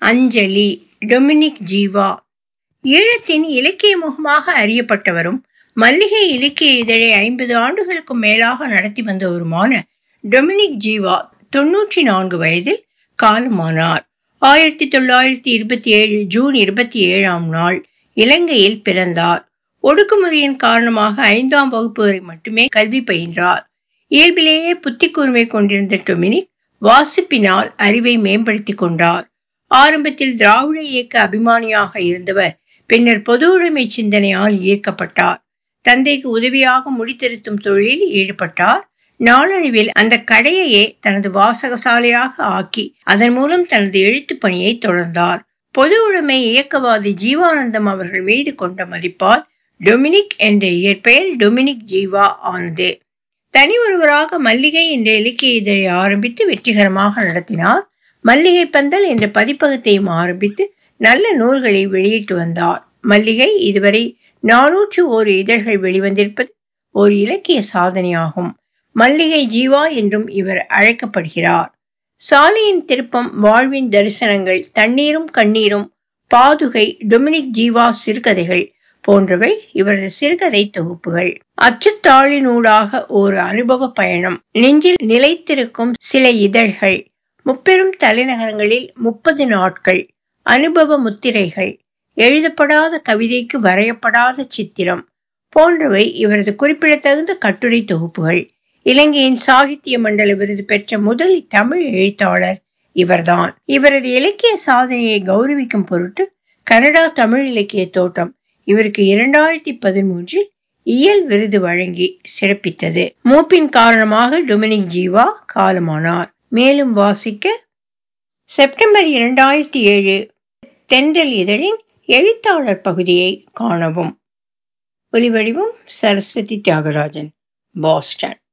அஞ்சலி Dominic Jeeva ஈழத்தின் இலக்கிய முகமாக அறியப்பட்டவரும் மல்லிகை இலக்கிய இதழை ஐம்பது ஆண்டுகளுக்கும் மேலாக நடத்தி வந்தவருமான டொமினிக் ஜீவா தொன்னூற்றி நான்கு வயதில் காலமானார் ஆயிரத்தி தொள்ளாயிரத்தி இருபத்தி ஏழு ஜூன் இருபத்தி ஏழாம் நாள் இலங்கையில் பிறந்தார் ஒடுக்குமுறையின் காரணமாக ஐந்தாம் வகுப்பு வரை மட்டுமே கல்வி பயின்றார் இயல்பிலேயே புத்தி கூர்மை கொண்டிருந்த டொமினிக் வாசிப்பினால் அறிவை மேம்படுத்திக் கொண்டார் ஆரம்பத்தில் திராவிட இயக்க அபிமானியாக இருந்தவர் பின்னர் பொது உடைமை சிந்தனையால் ஈர்க்கப்பட்டார் தந்தைக்கு உதவியாக முடித்திருத்தும் தொழிலில் ஈடுபட்டார் நாளடைவில் அந்த கடையையே தனது வாசகசாலையாக ஆக்கி அதன் மூலம் தனது எழுத்து பணியை தொடர்ந்தார் பொது உடைமை இயக்கவாதி ஜீவானந்தம் அவர்கள் மீது கொண்ட மதிப்பால் டொமினிக் என்ற இயற்பெயர் டொமினிக் ஜீவா ஆனது தனி ஒருவராக மல்லிகை என்ற இலக்கிய இதழை ஆரம்பித்து வெற்றிகரமாக நடத்தினார் மல்லிகை பந்தல் என்ற பதிப்பகத்தையும் ஆரம்பித்து நல்ல நூல்களை வெளியிட்டு வந்தார் மல்லிகை இதுவரை நானூற்று ஓரு இதழ்கள் வெளிவந்திருப்பது ஒரு இலக்கிய சாதனையாகும் மல்லிகை ஜீவா என்றும் இவர் அழைக்கப்படுகிறார் சாலையின் திருப்பம் வாழ்வின் தரிசனங்கள் தண்ணீரும் கண்ணீரும் பாதுகை டொமினிக் ஜீவா சிறுகதைகள் போன்றவை இவரது சிறுகதை தொகுப்புகள் அச்சுத்தாளினூடாக ஒரு அனுபவ பயணம் நெஞ்சில் நிலைத்திருக்கும் சில இதழ்கள் முப்பெரும் தலைநகரங்களில் முப்பது நாட்கள் அனுபவ முத்திரைகள் எழுதப்படாத கவிதைக்கு வரையப்படாத சித்திரம் போன்றவை இவரது குறிப்பிடத்தகுந்த கட்டுரை தொகுப்புகள் இலங்கையின் சாகித்ய மண்டல விருது பெற்ற முதல் தமிழ் எழுத்தாளர் இவர்தான் இவரது இலக்கிய சாதனையை கௌரவிக்கும் பொருட்டு கனடா தமிழ் இலக்கிய தோட்டம் இவருக்கு இரண்டாயிரத்தி பதிமூன்றில் இயல் விருது வழங்கி சிறப்பித்தது மூப்பின் காரணமாக டொமினிக் ஜீவா காலமானார் மேலும் வாசிக்க செப்டம்பர் இரண்டாயிரத்தி ஏழு தென்றல் இதழின் எழுத்தாளர் பகுதியை காணவும் ஒலிவடிவம் சரஸ்வதி தியாகராஜன் பாஸ்டன்